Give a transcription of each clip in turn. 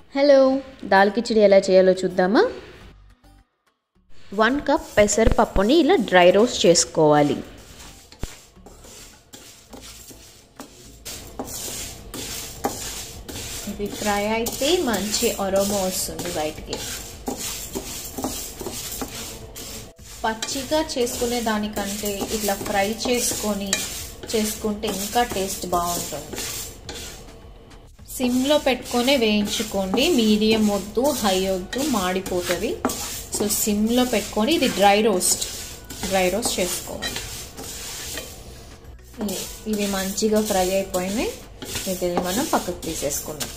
hello dal khichdi ఎలా చేయాలో చూద్దామా వన్ కప్ పెసరపప్పుని ఇలా డ్రై రోస్ట్ చేసుకోవాలి ఇది ఫ్రై అయితే మంచి అరోమా వస్తుంది బయటికి పచ్చిగా చేసుకునే దానికంటే ఇట్లా ఫ్రై చేసుకొని చేసుకుంటే ఇంకా టేస్ట్ బాగుంటుంది సిమ్లో పెట్టుకొని వేయించుకోండి మీడియం వద్దు హై వద్దు మాడిపోతుంది సో సిమ్లో పెట్టుకొని ఇది డ్రై రోస్ట్ డ్రై రోస్ట్ చేసుకోవాలి ఇవి మంచిగా ఫ్రై అయిపోయినాయి వీటిని మనం పక్కకు తీసేసుకుందాం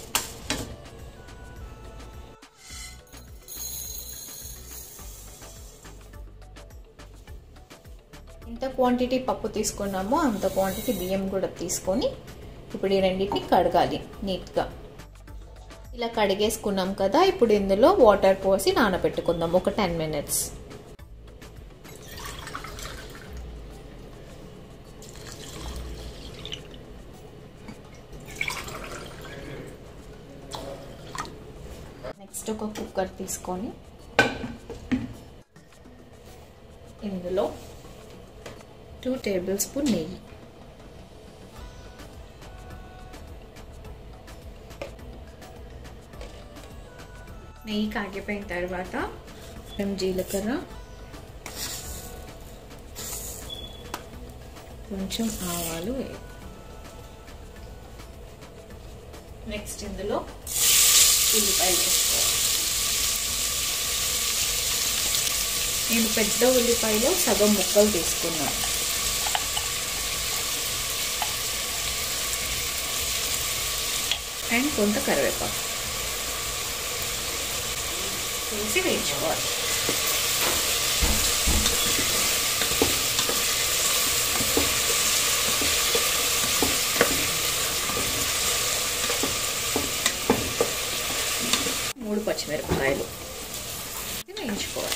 ఎంత క్వాంటిటీ పప్పు తీసుకున్నామో అంత క్వాంటిటీ బియ్యం కూడా తీసుకొని ఇప్పుడు ఈ రెండింటిని కడగాలి నీట్గా ఇలా కడిగేసుకున్నాం కదా ఇప్పుడు ఇందులో వాటర్ పోసి నానబెట్టుకుందాం ఒక టెన్ మినిట్స్ నెక్స్ట్ ఒక కుక్కర్ తీసుకొని ఇందులో టూ టేబుల్ స్పూన్ నెయ్యి నెయ్యి కాగిపోయిన తర్వాత కొంచెం జీలకర్ర కొంచెం ఆవాలు నెక్స్ట్ ఇందులో ఉల్లిపాయలు వేసుకోవాలి నేను పెద్ద ఉల్లిపాయలో సగం ముక్కలు తీసుకున్నాను అండ్ కొంత కరివేపాకు వేసి వేయించుకోవాలి మూడు పచ్చిమిరపకాయలు వేయించుకోవాలి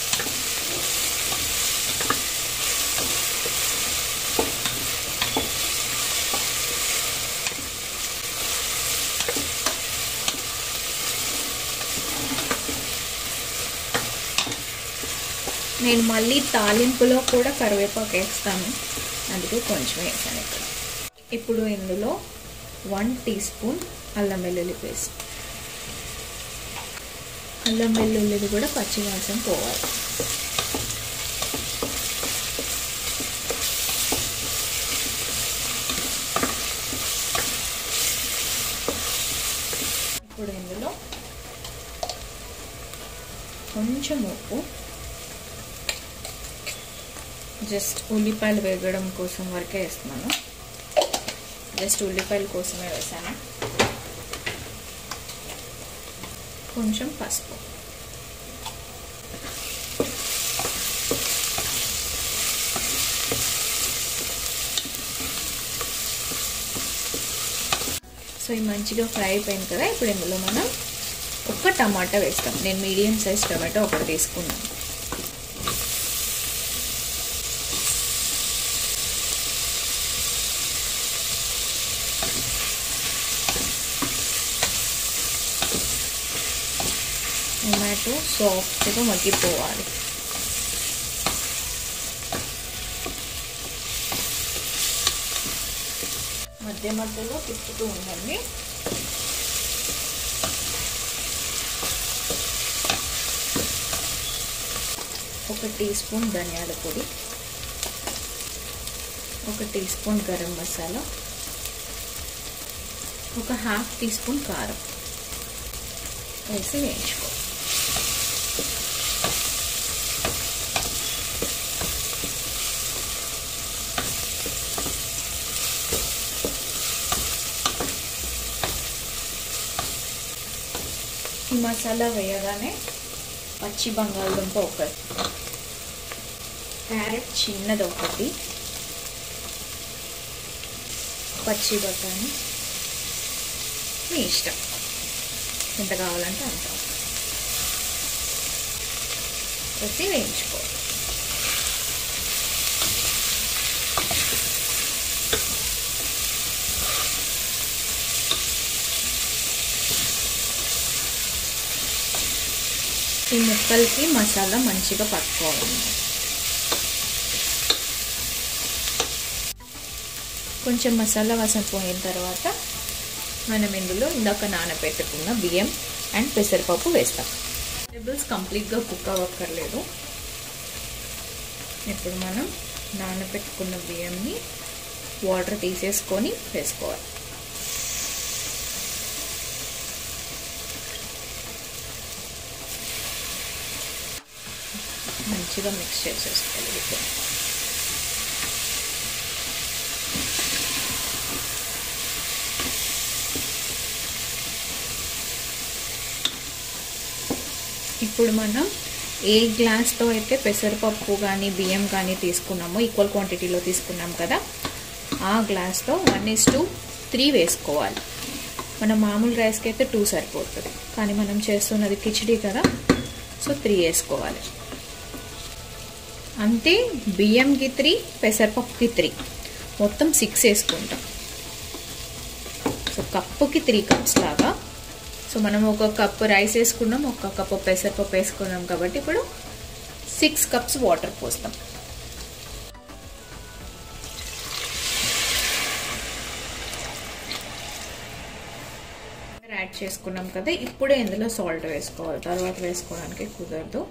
నేను మళ్ళీ తాలింపులో కూడా కరివేపాకు వేస్తాను అందుకే కొంచెం వేసాను ఇక్కడ ఇప్పుడు ఇందులో వన్ టీ స్పూన్ అల్లం వెల్లుల్లి పేస్ట్ అల్లం వెల్లుల్లిది కూడా పచ్చివాసన పోవాలి ఇప్పుడు ఇందులో కొంచెం ఉప్పు జస్ట్ ఉల్లిపాయలు వేగడం కోసం వరకే వేస్తున్నాను జస్ట్ ఉల్లిపాయల కోసమే వేసాను కొంచెం పసుపు సో ఇది మంచిగా ఫ్రై అయిపోయింది కదా ఇప్పుడు ఇందులో మనం ఒక్క టమాటా వేస్తాం నేను మీడియం సైజ్ టమాటో ఒకటి తీసుకున్నాను టొమాటో సాఫ్ట్గా మగ్గిపోవాలి మధ్య మధ్యలో తిప్పుతూ ఉండండి ఒక టీ స్పూన్ ధనియాల పొడి ఒక టీ స్పూన్ గరం మసాలా ఒక హాఫ్ టీ స్పూన్ కారం వేసి వేయించుకో ఈ మసాలా వేయగానే పచ్చి బంగాళదుంప ఒకటి క్యారెట్ చిన్నది ఒకటి పచ్చి బఠానీ మీ ఇష్టం ఎంత కావాలంటే అంత వేసి వేయించుకోవాలి ఈ ముక్కలకి మసాలా మంచిగా పట్టుకోవాలి కొంచెం మసాలా వాసన పోయిన తర్వాత మనం ఇందులో ఇందాక నానబెట్టుకున్న బియ్యం అండ్ పెసరపప్పు వేస్తాం వెజిటేబుల్స్ కంప్లీట్గా కుక్ అవ్వక్కర్లేదు ఇప్పుడు మనం నానబెట్టుకున్న బియ్యంని వాటర్ తీసేసుకొని వేసుకోవాలి మంచిగా మిక్స్ చేసేసుకోవాలి ఇప్పుడు ఇప్పుడు మనం ఏ గ్లాస్తో అయితే పెసరపప్పు కానీ బియ్యం కానీ తీసుకున్నామో ఈక్వల్ క్వాంటిటీలో తీసుకున్నాం కదా ఆ గ్లాస్తో వన్ ఇస్ టూ త్రీ వేసుకోవాలి మన మామూలు రైస్కి అయితే టూ సరిపోతుంది కానీ మనం చేస్తున్నది కిచిడి కదా సో త్రీ వేసుకోవాలి అంతే బియ్యంకి త్రీ పెసరపప్పుకి త్రీ మొత్తం సిక్స్ వేసుకుంటాం సో కప్పుకి త్రీ కప్స్ లాగా సో మనం ఒక కప్ రైస్ వేసుకున్నాం ఒక కప్పు పెసరపప్పు వేసుకున్నాం కాబట్టి ఇప్పుడు సిక్స్ కప్స్ వాటర్ పోస్తాం యాడ్ చేసుకున్నాం కదా ఇప్పుడే ఇందులో సాల్ట్ వేసుకోవాలి తర్వాత వేసుకోవడానికి కుదరదు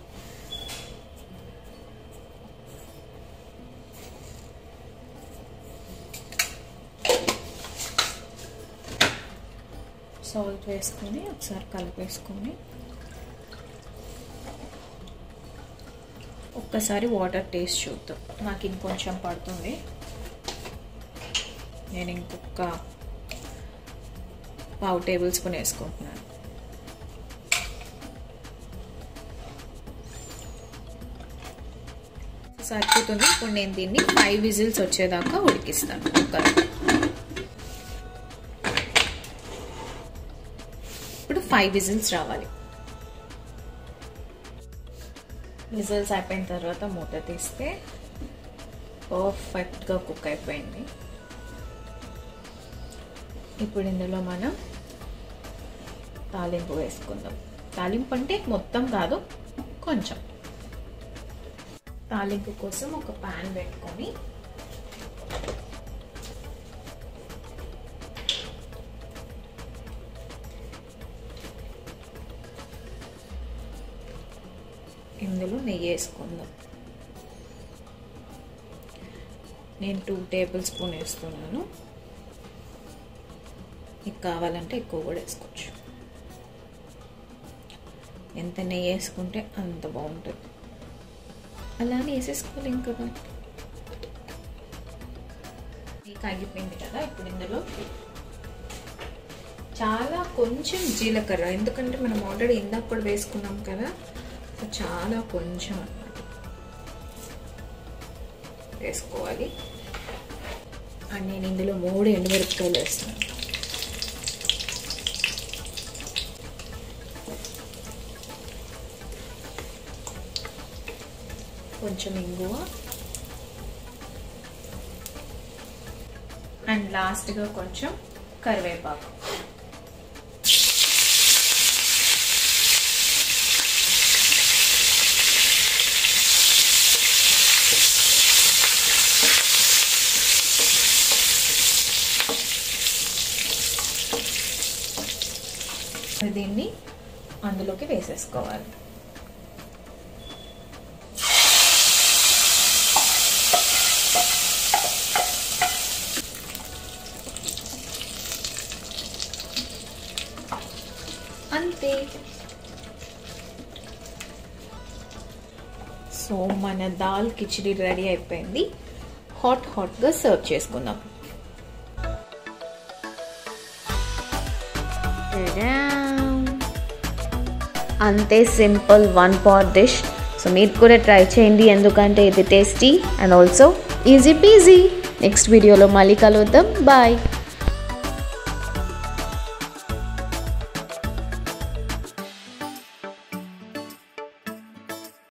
సాల్ట్ వేసుకొని ఒకసారి కలిపేసుకొని ఒక్కసారి వాటర్ టేస్ట్ చూద్దాం నాకు ఇంకొంచెం పడుతుంది నేను ఇంకొక పావు టేబుల్ స్పూన్ వేసుకుంటున్నాను సరిపోతుంది ఇప్పుడు నేను దీన్ని ఫైవ్ విజిల్స్ వచ్చేదాకా ఉడికిస్తాను కుక్కర్ ఇప్పుడు ఫైవ్ విజిల్స్ రావాలి విజిల్స్ అయిపోయిన తర్వాత మూత తీస్తే పర్ఫెక్ట్గా కుక్ అయిపోయింది ఇప్పుడు ఇందులో మనం తాలింపు వేసుకుందాం తాలింపు అంటే మొత్తం కాదు కొంచెం తాలింపు కోసం ఒక ప్యాన్ పెట్టుకొని ఇందులో నెయ్యి వేసుకుందాం నేను టూ టేబుల్ స్పూన్ వేస్తున్నాను మీకు కావాలంటే ఎక్కువ కూడా వేసుకోవచ్చు ఎంత నెయ్యి వేసుకుంటే అంత బాగుంటుంది అలానే వేసేసుకోవాలి ఇంకా నెయ్యి కాగిపోయింది కదా ఇప్పుడు ఇందులో చాలా కొంచెం జీలకర్ర ఎందుకంటే మనం ఆల్రెడీ ఇందాక కూడా వేసుకున్నాం కదా సో చాలా కొంచెం అన్నమాట వేసుకోవాలి అండ్ నేను ఇందులో మూడు ఎండుమిరపకాయలు వేస్తున్నాను కొంచెం ఇంగువ అండ్ లాస్ట్గా కొంచెం కరివేపాకు దీన్ని అందులోకి వేసేసుకోవాలి అంతే సో మన దాల్ కిచిడి రెడీ అయిపోయింది హాట్ హాట్గా సర్వ్ చేసుకుందాం అంతే simple one pot dish so మీరు కూడా ట్రై చేయండి ఎందుకంటే ఇది tasty and also easy peasy next వీడియోలో మళ్ళీ కలుద్దాం బాయ్